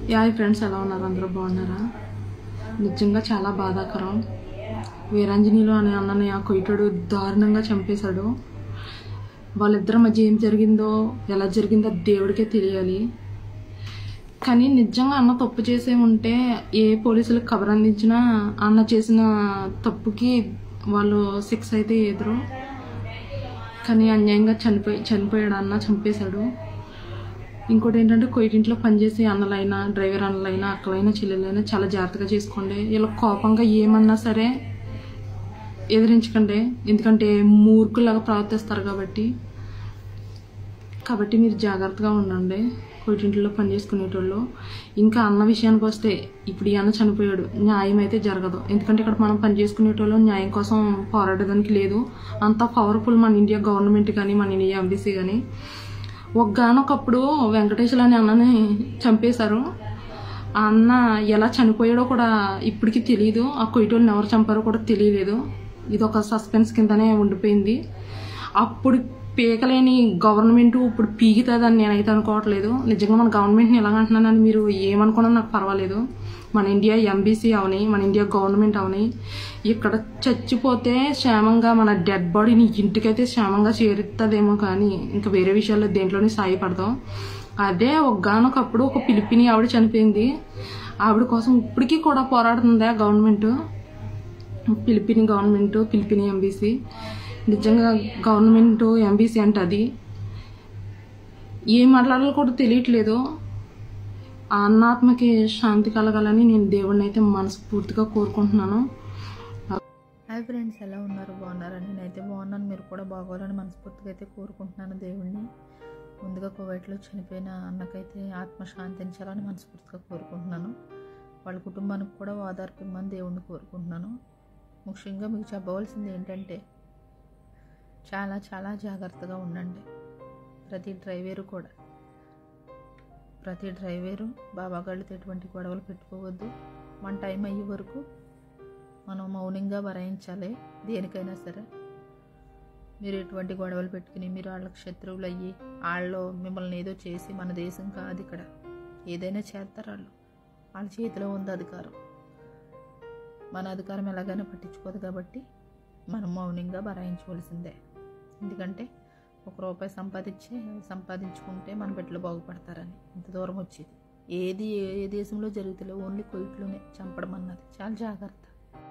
యాయ్ friends ఎలా ఉన్నారు అందరూ బాగున్నారా నిజంగా చాలా బాధాకరం వీరాంజనీలో అనే అన్నని ఆ కొయ్యటోడు దారుణంగా చంపేశాడు వాళ్ళిద్దరి మధ్య ఏం జరిగిందో ఎలా జరిగిందో దేవుడికే తెలియాలి కానీ నిజంగా అన్న తప్పు చేసే ఉంటే ఏ పోలీసులకు కబర్ అందించినా అన్న చేసిన తప్పుకి వాళ్ళు శిక్ష అయితే ఎదురు కానీ అన్యాయంగా చనిపోయి చనిపోయాడు అన్న చంపేశాడు ఇంకోటి ఏంటంటే కొయ్యింట్లో పనిచేసే అన్నలైనా డ్రైవర్ అన్నలైనా అక్కలైనా చెల్లెలైనా చాలా జాగ్రత్తగా చేసుకోండి ఇలా కోపంగా ఏమన్నా సరే ఎదిరించకండి ఎందుకంటే మూర్ఖులాగా ప్రవర్తిస్తారు కాబట్టి కాబట్టి మీరు జాగ్రత్తగా ఉండండి కొట్టింట్లో పని చేసుకునేటోళ్ళు ఇంకా అన్న విషయానికి వస్తే ఇప్పుడు ఈ అన్న చనిపోయాడు న్యాయం అయితే జరగదు ఎందుకంటే ఇక్కడ మనం పని చేసుకునేటోళ్ళు న్యాయం కోసం పోరాడడానికి లేదు అంత పవర్ఫుల్ మన ఇండియా గవర్నమెంట్ కానీ మన ఇండియా ఎంబీసీ కానీ ఒక్కనొకప్పుడు వెంకటేశ్వర అనే అన్నని చంపేశారు ఆ అన్న ఎలా చనిపోయాడో కూడా ఇప్పటికీ తెలియదు ఆ కొయ్యటోళ్ళని ఎవరు చంపారో కూడా తెలియలేదు ఇది ఒక సస్పెన్స్ కిందనే ఉండిపోయింది అప్పుడు పీకలేని గవర్నమెంట్ ఇప్పుడు పీకుతుందని నేనైతే అనుకోవట్లేదు నిజంగా మన గవర్నమెంట్ని ఎలాగంటున్నానని మీరు ఏమనుకున్నా నాకు పర్వాలేదు మన ఇండియా ఎంబీసీ అవని మన ఇండియా గవర్నమెంట్ అవని ఇక్కడ చచ్చిపోతే క్షేమంగా మన డెడ్ బాడీని ఇంటికైతే క్షేమంగా చేరుతుందేమో కానీ ఇంకా వేరే విషయాల్లో దేంట్లోనే సాయపడదాం అదే ఒక్కనొకప్పుడు ఒక పిలిపిని ఆవిడ చనిపోయింది ఆవిడ కోసం ఇప్పటికీ కూడా పోరాడుతుంది ఆ గవర్నమెంట్ పిలిపిని గవర్నమెంట్ పిలిపిని ఎంబీసీ నిజంగా గవర్నమెంట్ ఎంబీసీ అంటే అది ఏం మాట్లాడాలో కూడా తెలియట్లేదు ఆ అన్నాత్మకి శాంతి కలగాలని నేను దేవుడిని అయితే మనస్ఫూర్తిగా కోరుకుంటున్నాను హాయ్ ఫ్రెండ్స్ ఎలా ఉన్నారు బాగున్నారా నేనైతే బాగున్నాను మీరు కూడా బాగోవాలని మనస్ఫూర్తిగా అయితే కోరుకుంటున్నాను దేవుణ్ణి ముందుగా కువైట్లో చనిపోయిన అన్నకైతే ఆత్మశాంతించాలని మనస్ఫూర్తిగా కోరుకుంటున్నాను వాళ్ళ కుటుంబానికి కూడా ఓదార్పు ఇమ్మని దేవుణ్ణి కోరుకుంటున్నాను ముఖ్యంగా మీకు చెప్పవలసింది ఏంటంటే చాలా చాలా జాగ్రత్తగా ఉండండి ప్రతి డ్రైవేరు కూడా ప్రతి డ్రైవేరు బాబాగాళ్ళతో ఎటువంటి గొడవలు పెట్టుకోవద్దు మన టైం అయ్యే వరకు మనం మౌనంగా భరాయించాలి దేనికైనా సరే మీరు ఎటువంటి గొడవలు పెట్టుకుని మీరు వాళ్ళకి శత్రువులు అయ్యి వాళ్ళు మిమ్మల్ని ఏదో చేసి మన దేశం కాదు ఇక్కడ ఏదైనా చేస్తారు వాళ్ళు వాళ్ళ చేతిలో ఉంది అధికారం మన అధికారం ఎలాగైనా పట్టించుకోదు కాబట్టి మనం మౌనంగా భరాయించవలసిందే ఎందుకంటే ఒక రూపాయి సంపాదించి సంపాదించుకుంటే మన బిడ్డలు బాగుపడతారని ఇంత దూరం వచ్చేది ఏది ఏ దేశంలో జరుగుతలే ఓన్లీ కొయిట్లోనే చంపడం అన్నది చాలా జాగ్రత్త